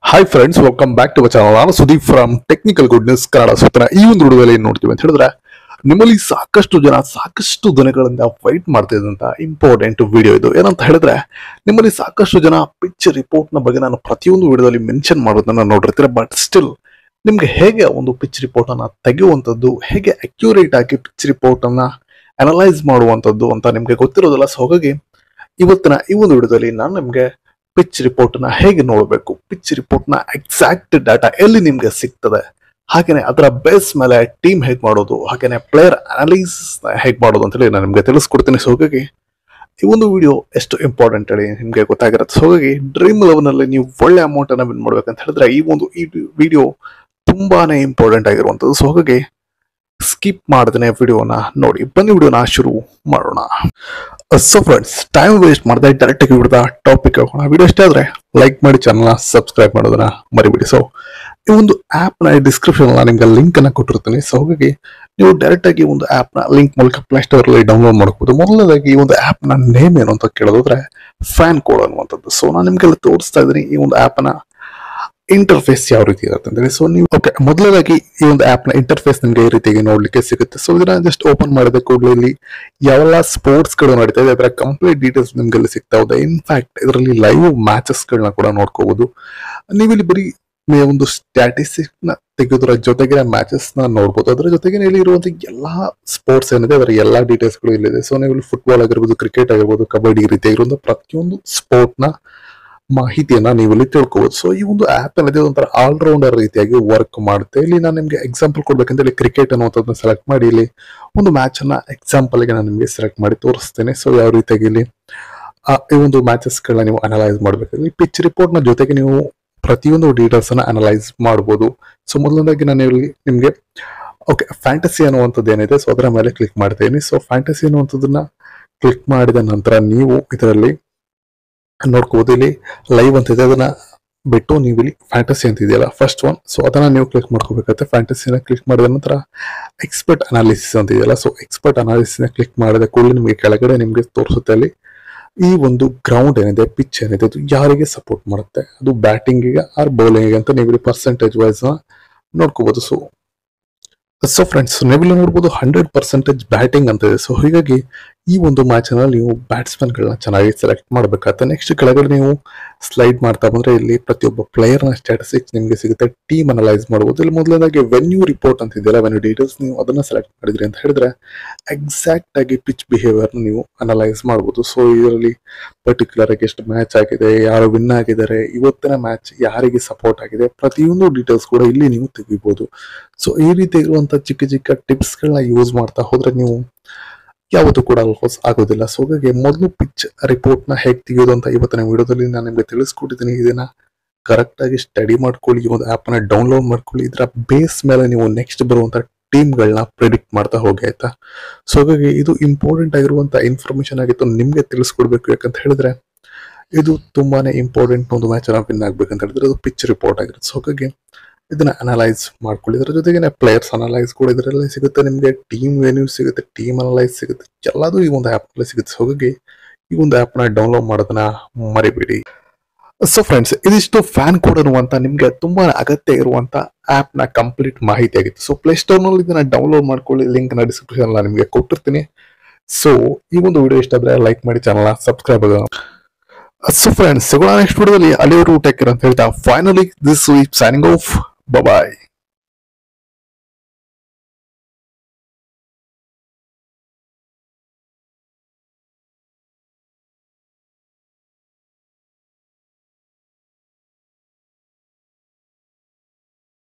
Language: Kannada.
hi friends welcome back to channel ನಾನು Sudeep from technical good news Kannada ಸುತ್ತನ ಈ ಒಂದು ವಿಡಿಯೋದಲ್ಲಿ ಏನ್ ನೋಡ್ತೀವಿ ಅಂತ ಹೇಳಿದ್ರೆ ನಿಮ್ಮಲ್ಲಿ ಸಾಕಷ್ಟು ಜನ ಸಾಕಷ್ಟು ದಿನಗಳಿಂದ ಫೈಟ್ ಮಾಡ್ತಿದ್ದಂತ ಇಂಪಾರ್ಟೆಂಟ್ ವಿಡಿಯೋ ಇದು ಏನಂತ ಹೇಳಿದ್ರೆ ನಿಮ್ಮಲ್ಲಿ ಸಾಕಷ್ಟು ಜನ ಪಿಚ್ ರಿಪೋರ್ಟ್ ನ ಬಗ್ಗೆ ನಾನು ಪ್ರತಿಯೊಂದು ವಿಡಿಯೋದಲ್ಲಿ ಮೆನ್ಷನ್ ಮಾಡೋದನ್ನ ನೋಡಿರ್ತೀರ ಬಟ್ ಸ್ಟಿಲ್ ನಿಮ್ಗೆ ಹೇಗೆ ಒಂದು ಪಿಚ್ ರಿಪೋರ್ಟ್ ಅನ್ನ ತೆಗೆಯುವಂಥದ್ದು ಹೇಗೆ ಅಕ್ಯುರೇಟ್ ಆಗಿ ಪಿಚ್ ರಿಪೋರ್ಟ್ ಅನ್ನ ಅನಲೈಸ್ ಮಾಡುವಂಥದ್ದು ಅಂತ ನಿಮ್ಗೆ ಗೊತ್ತಿರೋದಿಲ್ಲ ಸೊ ಹಾಗಾಗಿ ಇವತ್ತಿನ ಈ ಒಂದು ವಿಡಿಯೋದಲ್ಲಿ ನಾನು ನಿಮ್ಗೆ ಪಿಚ್ ರಿಪೋರ್ಟ್ ನ ಹೇಗೆ ನೋಡಬೇಕು ಪಿಚ್ ರಿಪೋರ್ಟ್ ನ ಎಕ್ಸಾಕ್ಟ್ ಡಾಟಾ ಎಲ್ಲಿ ನಿಮ್ಗೆ ಸಿಗ್ತದೆ ಹಾಗೇನೆ ಅದರ ಬೇಸ್ ಮೇಲೆ ಟೀಮ್ ಹೇಗೆ ಮಾಡೋದು ಹಾಗೇನೆ ಪ್ಲೇಯರ್ ಅನಲೈಸ್ ಹೇಗೆ ಮಾಡೋದು ಅಂತ ಹೇಳಿ ನಾನು ನಿಮ್ಗೆ ತಿಳಿಸ್ಕೊಡ್ತೀನಿ ಸೊ ಹಾಗಾಗಿ ಈ ಒಂದು ವಿಡಿಯೋ ಎಷ್ಟು ಇಂಪಾರ್ಟೆಂಟ್ ಹೇಳಿ ನಿಮ್ಗೆ ಗೊತ್ತಾಗಿರುತ್ತೆ ಸೊ ಹಾಗಾಗಿ ಡ್ರೀಮ್ ಲೆವೆನ್ ಅಲ್ಲಿ ನೀವು ಒಳ್ಳೆ ಅಮೌಂಟ್ ಅನ್ನ ವಿನ್ ಮಾಡ್ಬೇಕಂತ ಹೇಳಿದ್ರೆ ಈ ಒಂದು ಈ ವಿಡಿಯೋ ತುಂಬಾನೇ ಇಂಪಾರ್ಟೆಂಟ್ ಆಗಿರುವಂತದ್ದು ಸೊ ಹಾಗಾಗಿ ಸ್ಕಿಪ್ ಮಾಡ್ದೇನೆ ವಿಡಿಯೋನ ನೋಡಿ ಬನ್ನಿ ವಿಡಿಯೋನ ಶುರು ಮಾಡೋಣ ಸೊ ಫ್ರೆಂಡ್ಸ್ ಟೈಮ್ ವೇಸ್ಟ್ ಮಾಡದೆ ಡೈರೆಕ್ಟ್ ಆಗಿ ವಿಡಿಯೋದ ಟಾಪಿಕ್ ಹೋಗೋಣ ವಿಡಿಯೋ ಇಷ್ಟ ಆದ್ರೆ ಲೈಕ್ ಮಾಡಿ ಚಾನಲ್ನ ಸಬ್ಸ್ಕ್ರೈಬ್ ಮಾಡೋದನ್ನ ಮರಿಬಿಡಿ ಸೊ ಈ ಒಂದು ಆಪ್ ನ ಡಿಸ್ಕ್ರಿಪ್ಷನ್ ನಾನು ನಿಮ್ಗೆ ಲಿಂಕ್ ಅನ್ನ ಕೊಟ್ಟಿರ್ತೀನಿ ಸೊ ಹಾಗಾಗಿ ನೀವು ಡೈರೆಕ್ಟ್ ಆಗಿ ಒಂದು ಆಪ್ ನ ಲಿಂಕ್ ಮೂಲಕ ಪ್ಲೇ ಸ್ಟೋರ್ ಅಲ್ಲಿ ಡೌನ್ಲೋಡ್ ಮಾಡ್ಬೋದು ಮೊದಲನೇದಾಗಿ ಈ ಒಂದು ಆಪ್ ನ ನೇಮ್ ಏನು ಅಂತ ಕೇಳೋದಾದ್ರೆ ಫ್ಯಾನ್ ಕೋಡ್ ಅನ್ನುವಂಥದ್ದು ಸೊ ನಾನು ನಿಮ್ಗೆಲ್ಲ ತೋರಿಸ್ತಾ ಇದ್ದೀನಿ ಈ ಒಂದು ಆಪ್ ನ ಇಂಟರ್ಫೇಸ್ ಯಾವ ರೀತಿ ಇರುತ್ತೆ ಅಂತೇಳಿ ಸೊ ನೀವು ಓಕೆ ಮೊದಲನೇದಾಗಿ ಈ ಒಂದು ಆಪ್ ನ ಇಂಟರ್ಫೇಸ್ ನಿಮ್ಗೆ ಈ ರೀತಿಯಾಗಿ ನೋಡ್ಲಿಕ್ಕೆ ಸಿಗುತ್ತೆ ಸೊ ಇದನ್ನ ಜಸ್ಟ್ ಓಪನ್ ಮಾಡಿದ ಕೂಡಲೇ ಇಲ್ಲಿ ಯಾವೆಲ್ಲ ಸ್ಪೋರ್ಟ್ಸ್ ಗಳು ನಡೀತಾ ಇದೆ ಅದರ ಕಂಪ್ಲೀಟ್ ಡೀಟೇಲ್ಸ್ ನಿಮ್ಗೆ ಇಲ್ಲಿ ಸಿಗ್ತಾ ಇದೆ ಇನ್ಫ್ಯಾಕ್ಟ್ ಇದರಲ್ಲಿ ಲೈವ್ ಮ್ಯಾಚಸ್ ಗಳನ್ನ ಕೂಡ ನೋಡ್ಕೋಬಹುದು ನೀವು ಇಲ್ಲಿ ಬರೀ ಮೇ ಒಂದು ಸ್ಟ್ಯಾಟಿಸ್ಟಿಕ್ ನ ತೆಗೆಯೋದ್ರ ಜೊತೆಗೆ ಮ್ಯಾಚಸ್ ನ ನೋಡ್ಬೋದು ಅದರ ಜೊತೆಗೆ ಇಲ್ಲಿ ಇರುವಂತ ಎಲ್ಲಾ ಸ್ಪೋರ್ಟ್ಸ್ ಏನಿದೆ ಅದರ ಎಲ್ಲಾ ಡೀಟೇಲ್ಸ್ ಗಳು ಇಲ್ಲಿದೆ ಸೊ ನೀವು ಇಲ್ಲಿ ಫುಟ್ಬಾಲ್ ಆಗಿರ್ಬೋದು ಕ್ರಿಕೆಟ್ ಆಗಿರ್ಬೋದು ಕಬಡ್ಡಿ ಈ ರೀತಿ ಇರುವಂತ ಪ್ರತಿಯೊಂದು ಸ್ಪೋರ್ಟ್ ನ ಮಾಹಿತಿಯನ್ನ ನೀವು ಇಲ್ಲಿ ತಿಳ್ಕೋಬಹುದು ಸೊ ಈ ಒಂದು ಆಪ್ ಏನಿದೆ ಒಂಥರ ಆಲ್ರೌಂಡರ್ ರೀತಿಯಾಗಿ ವರ್ಕ್ ಮಾಡುತ್ತೆ ಇಲ್ಲಿ ನಾನು ನಿಮ್ಗೆ ಎಕ್ಸಾಂಪಲ್ ಕೊಡ್ಬೇಕಂತ ಹೇಳಿ ಕ್ರಿಕೆಟ್ ಅನ್ನುವಂಥದ್ದನ್ನ ಸೆಲೆಕ್ಟ್ ಮಾಡಿ ಇಲ್ಲಿ ಒಂದು ಮ್ಯಾಚ್ ಅನ್ನ ಎಕ್ಸಾಂಪಲ್ ಗೆ ನಾನು ನಿಮ್ಗೆ ಸೆಲೆಕ್ಟ್ ಮಾಡಿ ತೋರಿಸ್ತೇನೆ ಸೊ ಯಾವ ರೀತಿಯಾಗಿ ಇಲ್ಲಿ ಆ, ಈ ಒಂದು ಮ್ಯಾಚಸ್ ಗಳನ್ನ ನೀವು ಅನಲೈಸ್ ಮಾಡಬೇಕಾದ್ರೆ ಪಿಚ್ ರಿಪೋರ್ಟ್ ನ ಜೊತೆಗೆ ನೀವು ಪ್ರತಿಯೊಂದು ಡೀಟೇಲ್ಸ್ ಅನ್ನ ಅನಲೈಸ್ ಮಾಡಬಹುದು ಸೊ ಮೊದಲನೇದಾಗಿ ನಾನು ಇಲ್ಲಿ ನಿಮ್ಗೆ ಓಕೆ ಫ್ಯಾಂಟಸಿ ಅನ್ನುವಂಥದ್ದು ಏನಿದೆ ಸೊ ಅದರ ಮೇಲೆ ಕ್ಲಿಕ್ ಮಾಡ್ತೀನಿ ಸೊ ಫ್ಯಾಂಟಸಿ ಅನ್ನುವಂಥದ್ದನ್ನ ಕ್ಲಿಕ್ ಮಾಡಿದ ನಂತರ ನೀವು ಇದರಲ್ಲಿ ನೋಡ್ಕೋಬಹುದು ಇಲ್ಲಿ ಲೈವ್ ಅಂತ ಇದೆ ಅದನ್ನ ಬಿಟ್ಟು ನೀವು ಇಲ್ಲಿ ಫ್ಯಾಂಟಸಿ ಅಂತ ಇದೆಯಲ್ಲ ಫಸ್ಟ್ ಒನ್ ಸೊ ಅದನ್ನ ನೀವು ಕ್ಲಿಕ್ ಮಾಡ್ಕೋಬೇಕಾಗುತ್ತೆ ಫ್ಯಾಂಟಸಿನ ಕ್ಲಿಕ್ ಮಾಡಿದ ನಂತರ ಎಕ್ಸ್ಪರ್ಟ್ ಅನಾಲಿಸಿಸ್ ಅಂತ ಇದೆಯಲ್ಲ ಸೊ ಎಕ್ಸ್ಪರ್ಟ್ ಅನಾಲಿಸಿಸ್ ಕ್ಲಿಕ್ ಮಾಡಿದ ಕೂಡಲೇ ನಿಮಗೆ ಕೆಳಗಡೆ ನಿಮಗೆ ತೋರಿಸುತ್ತೆ ಅಲ್ಲಿ ಈ ಒಂದು ಗ್ರೌಂಡ್ ಏನಿದೆ ಪಿಚ್ ಏನಿದೆ ಅದು ಯಾರಿಗೆ ಸಪೋರ್ಟ್ ಮಾಡುತ್ತೆ ಅದು ಬ್ಯಾಟಿಂಗಿಗೆ ಆರ್ ಬೌಲಿಂಗಿಗೆ ಅಂತ ನೀವು ಇಲ್ಲಿ ಪರ್ಸೆಂಟೇಜ್ ವೈಸ್ ನೋಡ್ಕೋಬಹುದು ಸೊ ಸೊ ಫ್ರೆಂಡ್ಸ್ ನೀವಿಲ್ಲಿ ನೋಡ್ಬೋದು ಹಂಡ್ರೆಡ್ ಪರ್ಸೆಂಟೇಜ್ ಬ್ಯಾಟಿಂಗ್ ಅಂತ ಇದೆ ಸೊ ಹೀಗಾಗಿ ಈ ಒಂದು ಮ್ಯಾಚ್ ನಲ್ಲಿ ನೀವು ಬ್ಯಾಟ್ಸ್ಮನ್ ಗಳನ್ನ ಚೆನ್ನಾಗಿ ಸೆಲೆಕ್ಟ್ ಮಾಡಬೇಕಾಗುತ್ತೆ ನೆಕ್ಸ್ಟ್ ಕೆಳಗಡೆ ನೀವು ಸ್ಲೈಡ್ ಮಾಡ್ತಾ ಬಂದ್ರೆ ಇಲ್ಲಿ ಪ್ರತಿಯೊಬ್ಬ ಪ್ಲೇಯರ್ ನ ಸ್ಟ್ಯಾಟಿಸ್ಟಿಕ್ಸ್ ನಿಮಗೆ ಸಿಗುತ್ತೆ ಟೀಮ್ ಅನಲೈಸ್ ಮಾಡಬಹುದು ಇಲ್ಲಿ ಮೊದಲನೇದಾಗಿ ವೆನ್ಯೂ ರಿಪೋರ್ಟ್ ಅಂತ ಇದೆಯಲ್ಲ ವೆನ್ಯೂ ಡೀಟೇಲ್ಸ್ ನೀವು ಅದನ್ನ ಸೆಲೆಕ್ಟ್ ಮಾಡಿದ್ರಿ ಅಂತ ಹೇಳಿದ್ರೆ ಎಕ್ಸಾಕ್ಟ್ ಆಗಿ ಪಿಚ್ ಬಿಹೇವಿಯರ್ ನೀವು ಅನಲೈಸ್ ಮಾಡಬಹುದು ಸೊ ಇದರಲ್ಲಿ ಪರ್ಟಿಕ್ಯುಲರ್ ಆಗಿ ಎಷ್ಟು ಮ್ಯಾಚ್ ಆಗಿದೆ ಯಾರು ವಿನ್ ಆಗಿದ್ದಾರೆ ಇವತ್ತಿನ ಮ್ಯಾಚ್ ಯಾರಿಗೆ ಸಪೋರ್ಟ್ ಆಗಿದೆ ಪ್ರತಿಯೊಂದು ಡೀಟೇಲ್ಸ್ ಕೂಡ ಇಲ್ಲಿ ನೀವು ತೆಗಿಬಹುದು ಸೊ ಈ ರೀತಿ ಇರುವಂತ ಚಿಕ್ಕ ಚಿಕ್ಕ ಟಿಪ್ಸ್ ಗಳನ್ನ ಯೂಸ್ ಮಾಡ್ತಾ ಹೋದ್ರೆ ನೀವು ಯಾವತ್ತೂ ಕೂಡ ಅಲ್ಫೋಸ್ ಆಗೋದಿಲ್ಲ ಸೊ ಹಾಗಾಗಿ ಮೊದಲು ಪಿಚ್ ರಿಪೋರ್ಟ್ ನ ಹೇಗೆ ತೆಗೆಯೋದು ಅಂತ ಇವತ್ತಿನ ವಿಡಿಯೋದಲ್ಲಿ ನಾನು ನಿಮ್ಗೆ ತಿಳಿಸ್ಕೊಟ್ಟಿದ್ದೀನಿ ಇದನ್ನ ಕರೆಕ್ಟ್ ಆಗಿ ಸ್ಟಡಿ ಮಾಡ್ಕೊಳ್ಳಿ ಈ ಒಂದು ಆಪ್ ನ ಡೌನ್ಲೋಡ್ ಮಾಡ್ಕೊಳ್ಳಿ ಇದರ ಬೇಸ್ ಮೇಲೆ ನೀವು ನೆಕ್ಸ್ಟ್ ಬರುವಂತ ಟೀಮ್ ಗಳನ್ನ ಪ್ರಿಡಿಕ್ಟ್ ಮಾಡ್ತಾ ಹೋಗಿ ಆಯ್ತಾ ಸೊ ಹಾಗಾಗಿ ಇದು ಇಂಪಾರ್ಟೆಂಟ್ ಆಗಿರುವಂತ ಇನ್ಫಾರ್ಮೇಶನ್ ಆಗಿತ್ತು ನಿಮ್ಗೆ ತಿಳಿಸ್ಕೊಡ್ಬೇಕು ಯಾಕಂತ ಹೇಳಿದ್ರೆ ಇದು ತುಂಬಾನೇ ಇಂಪಾರ್ಟೆಂಟ್ ಒಂದು ಮ್ಯಾಚ್ ವಿನ್ ಆಗ್ಬೇಕಂತ ಹೇಳಿದ್ರೆ ಅದು ಪಿಚ್ ರಿಪೋರ್ಟ್ ಆಗಿರುತ್ತೆ ಸೊ ಹಾಗಾಗಿ ಇದನ್ನ ಅನಲೈಸ್ ಮಾಡ್ಕೊಳ್ಳಿ ಇದ್ರ ಜೊತೆಗೆ ಪ್ಲೇಯರ್ಸ್ ಅನಲೈಸ್ ಕೂಡ ಇದರಲ್ಲೇ ಸಿಗುತ್ತೆ ನಿಮಗೆ ಟೀಮ್ ವೆನ್ಯೂ ಸಿಗುತ್ತೆ ಟೀಮ್ ಅನಲೈಸ್ ಸಿಗುತ್ತೆ ಎಲ್ಲದೂ ಈ ಒಂದು ಆಪ್ ನಲ್ಲಿ ಸಿಗುತ್ತೆ ಸೊ ಹಾಗಾಗಿ ಈ ಒಂದು ಆಪ್ ನ ಡೌನ್ಲೋಡ್ ಮಾಡೋದನ್ನ ಮರಿಬೇಡಿ ಸೊ ಫ್ರೆಂಡ್ಸ್ ಇದಿಷ್ಟು ಫ್ಯಾನ್ ಕೋಡ್ ಅನ್ನುವಂತ ನಿಮ್ಗೆ ತುಂಬಾ ಅಗತ್ಯ ಇರುವಂತ ಆಪ್ ನ ಕಂಪ್ಲೀಟ್ ಮಾಹಿತಿ ಆಗಿತ್ತು ಸೊ ಪ್ಲೇ ಸ್ಟೋರ್ ನಲ್ಲಿ ಇದನ್ನ ಡೌನ್ಲೋಡ್ ಮಾಡ್ಕೊಳ್ಳಿ ಲಿಂಕ್ ನ ಡಿಸ್ಕ್ರಿಪ್ಷನ್ ನಿಮಗೆ ಕೊಟ್ಟಿರ್ತೀನಿ ಸೊ ಈ ಒಂದು ವಿಡಿಯೋ ಇಷ್ಟ ಆದ್ರೆ ಲೈಕ್ ಮಾಡಿ ಚಾನಲ್ ಸಬ್ಸ್ಕ್ರೈಬ್ ಆಗೋಣ ಸೊ ಫ್ರೆಂಡ್ಸ್ ಸಿಗೋಣ ನೆಕ್ಸ್ಟ್ ವಿಡಿಯೋದಲ್ಲಿ ಅಲ್ಲಿವರು ಟೇಕ್ ಅಂತ ಹೇಳ್ತಾ finally this week signing off bye